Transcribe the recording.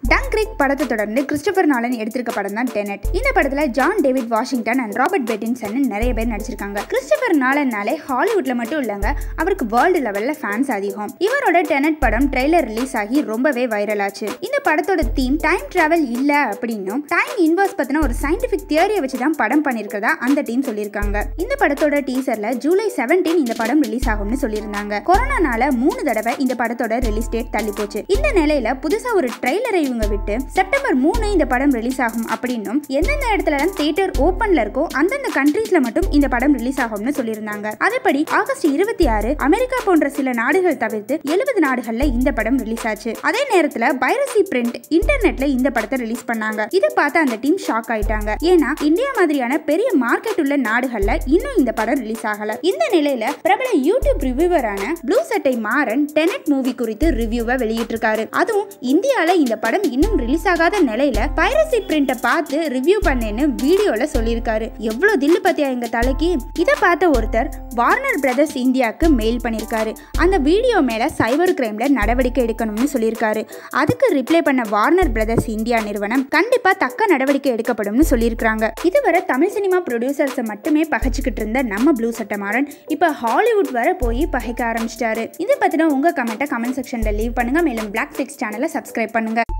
tongue கிரிக் படத்தை தொடர்ந்து Christopher Nolan எடுத்திருக்க படம் தான் டெனட் இந்த படத்துல John David Washington and Robert Pattinson நிறைய பேர் நடிச்சிருக்காங்க கிறிஸ்டபர் நாலன்னாலே ஹாலிவுட்ல மட்டும் இல்லைங்க அவருக்கு வேர்ல்டு லெவல்ல ஃபேன்ஸ் அதிகம் இவரோட டெனட் படம் ட்ரெய்லர் ரிலீஸ் ஆகி ரொம்பவே வைரல் ஆச்சு இந்த படத்தோட தீம் டைம் டிராவல் இல்ல அப்படின்னும் டைம் இன்வர்ஸ் பத்தின ஒரு சயின்டிபிக் தியரியை வச்சு தான் படம் பண்ணிருக்கதா அந்த டீம் சொல்லியிருக்காங்க இந்த படத்தோட டீசர்ல ஜூலை 17 இந்த படம் ரிலீஸ் ஆகும்னு சொல்லியிருந்தாங்க கொரோனானால மூணு தடவை இந்த படத்தோட ரிலீஸ் டேட் தள்ளி போச்சு இந்த நிலையில புதுசா ஒரு ட்ரெய்லரை இவங்க விட்டு செப்டம்பர் மூணு இந்த படம் ரிலீஸ் ஆகும் அப்படின்னும் எந்தெந்த இடத்துல தியேட்டர் ஓப்பன்ல இருக்கோ அந்தந்த கண்ட்ரீஸ்ல மட்டும் இந்த படம் ரிலீஸ் ஆகும்னு சொல்லியிருந்தாங்க அதேபடி ஆகஸ்ட் இருபத்தி ஆறு அமெரிக்கா போன்ற சில நாடுகள் தவிர்த்து எழுபது நாடுகள்ல இந்த படம் ரிலீஸ் ஆச்சு அதே நேரத்துல பைரசி பிரிண்ட் இன்டர்நெட்ல இந்த படத்தை ரிலீஸ் பண்ணாங்க இதை பார்த்து அந்த டீம் ஷாக் ஆயிட்டாங்க ஏன்னா இந்தியா மாதிரியான பெரிய மார்க்கெட் உள்ள நாடுகள்ல இன்னும் இந்த படம் ரிலீஸ் ஆகல இந்த நிலையில பிரபல யூடியூப் ரிவ்யூவரான ப்ளூ சட்டை மாறன் டெனட் மூவி குறித்து ரிவ்யூவை வெளியிட்டிருக்காரு அதுவும் இந்தியால இந்த படம் இன்னும் ரிலீஸ் ஆகாத நிலையில பைரசி பிரிண்ட பார்த்து ரிவ்யூ பண்ணேன்னு வீடியோல சொல்லியிருக்காரு எவ்வளவு தில்லு பத்தியா எங்க தலைக்கு இதை பார்த்த ஒருத்தர் வார்னர் பிரதர்ஸ் இந்தியாவுக்கு மெயில் பண்ணியிருக்காரு அந்த வீடியோ மேல சைபர் கிரைம்ல நடவடிக்கை எடுக்கணும்னு சொல்லியிருக்காரு அதுக்கு ரிப்ளை பண்ண வார்னர் பிரதர்ஸ் இந்தியா நிறுவனம் கண்டிப்பா தக்க நடவடிக்கை எடுக்கப்படும்னு சொல்லியிருக்காங்க இதுவரை தமிழ் சினிமா ப்ரொடியூசர்ஸை மட்டுமே பகைச்சிக்கிட்டு இருந்த நம்ம ப்ளூ சட்டமாறன் இப்போ ஹாலிவுட் வரை போய் பகைக்க ஆரம்பிச்சிட்டாரு இதை பத்தின உங்க கமெண்ட்டை கமெண்ட் செக்ஷன்ல லீவ் பண்ணுங்க மேலும் பிளாக் ஃபிக்ஸ் சேனலை சப்ஸ்கிரைப் பண்ணுங்க